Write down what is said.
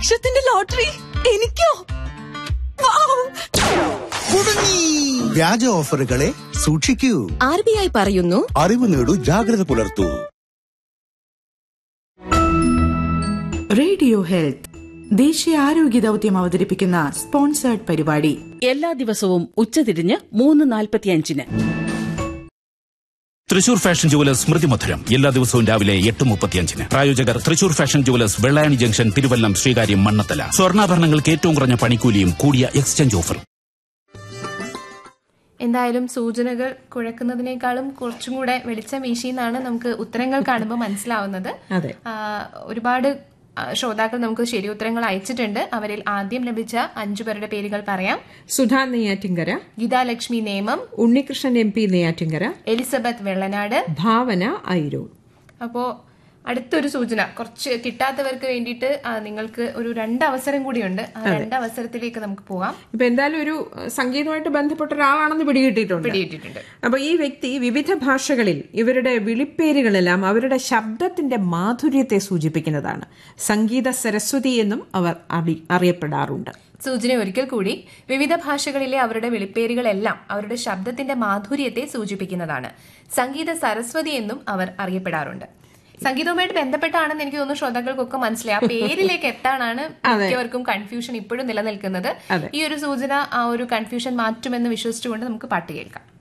ലക്ഷത്തിന്റെ ലോട്ടറി എനിക്കോ വൗ! കുടുങ്ങി വ്യാജ ഓഫറുകളെ സൂക്ഷിക്കൂ ആർ ബി ഐ പറയുന്നു അറിവ് നേടൂ ജാഗ്രത പുലർത്തൂ റേഡിയോ ഹെൽത്ത് ദേശീയ ആരോഗ്യ ദൗത്യം അവതരിപ്പിക്കുന്ന സ്പോൺസേർഡ് പരിപാടി എല്ലാ ദിവസവും ഉച്ചതിരിഞ്ഞ് മൂന്ന് നാൽപ്പത്തിയഞ്ചിന് തൃശൂർ ഫാഷൻ ജുവലേഴ്സ് സ്മൃതി മധുരം എല്ലാ ദിവസവും രാവിലെ എട്ട് മുപ്പത്തിയഞ്ചിന് പ്രായോജകർ Thrissur fashion jewellers Vellayani junction Thiruvallam Sreekaryam Mannanthala സ്വർണ്ണാഭരണങ്ങൾക്ക് ഏറ്റവും കുറഞ്ഞ പണിക്കൂലിയും കൂടിയ എക്സ്ചേഞ്ച് ഓഫറും എന്തായാലും സൂചനകൾ കുഴക്കുന്നതിനേക്കാളും കുറച്ചും കൂടെ വെളിച്ചം വീശിയെന്നാണ് നമുക്ക് ഉത്തരങ്ങൾ കാണുമ്പോൾ മനസ്സിലാവുന്നത് അതെ. ആ, ഒരുപാട് ആ, ശ്രോതാക്കൾ നമുക്ക് ശരി ഉത്തരങ്ങൾ അയച്ചിട്ടുണ്ട് അവരിൽ ആദ്യം ലഭിച്ച അഞ്ചു പേരുടെ പേരുകൾ പറയാം Sudha Neyyattinkara Geethalakshmi Nemam Unnikrishnan M P Neyyattinkara Elizabeth Vellanad Bhavana Ayroor അപ്പോ അടുത്തൊരു സൂചന കുറച്ച് കിട്ടാത്തവർക്ക് വേണ്ടിയിട്ട് ആ, നിങ്ങൾക്ക് ഒരു രണ്ട് അവസരം കൂടിയുണ്ട് ആ രണ്ട് അവസരത്തിലേക്ക് നമുക്ക് പോവാം ഇപ്പൊ എന്തായാലും ഒരു അഹ്, സംഗീതവുമായിട്ട് ബന്ധപ്പെട്ട ഒരാളാണെന്ന് പിടികിട്ടിയിട്ടുണ്ട് പിടികിട്ടിട്ടുണ്ട് അപ്പൊ ഈ വ്യക്തി വിവിധ ഭാഷകളിൽ ഇവരുടെ വിളിപ്പേരുകളെല്ലാം അവരുടെ ശബ്ദത്തിന്റെ മാധുര്യത്തെ സൂചിപ്പിക്കുന്നതാണ് സംഗീത സരസ്വതി എന്നും അവർ അറി- അറിയപ്പെടാറുണ്ട് സൂചന ഒരിക്കൽ കൂടി വിവിധ ഭാഷകളിലെ അവരുടെ വിളിപ്പേരുകളെല്ലാം അവരുടെ ശബ്ദത്തിന്റെ മാധുര്യത്തെ സൂചിപ്പിക്കുന്നതാണ് സംഗീത സരസ്വതി എന്നും അവർ അറിയപ്പെടാറുണ്ട് സംഗീതവുമായിട്ട് ബന്ധപ്പെട്ടാണെന്ന് എനിക്ക് തോന്നുന്നു ശ്രോതാക്കൾക്കൊക്കെ മനസ്സിലായി ആ പേരിലേക്ക് എത്താനാണ് മിക്കവർക്കും കൺഫ്യൂഷൻ ഇപ്പോഴും നിലനിൽക്കുന്നത് ഈ ഒരു സൂചന ആ ഒരു കൺഫ്യൂഷൻ മാറ്റുമെന്ന് വിശ്വസിച്ചുകൊണ്ട് നമുക്ക് പാട്ട് കേൾക്കാം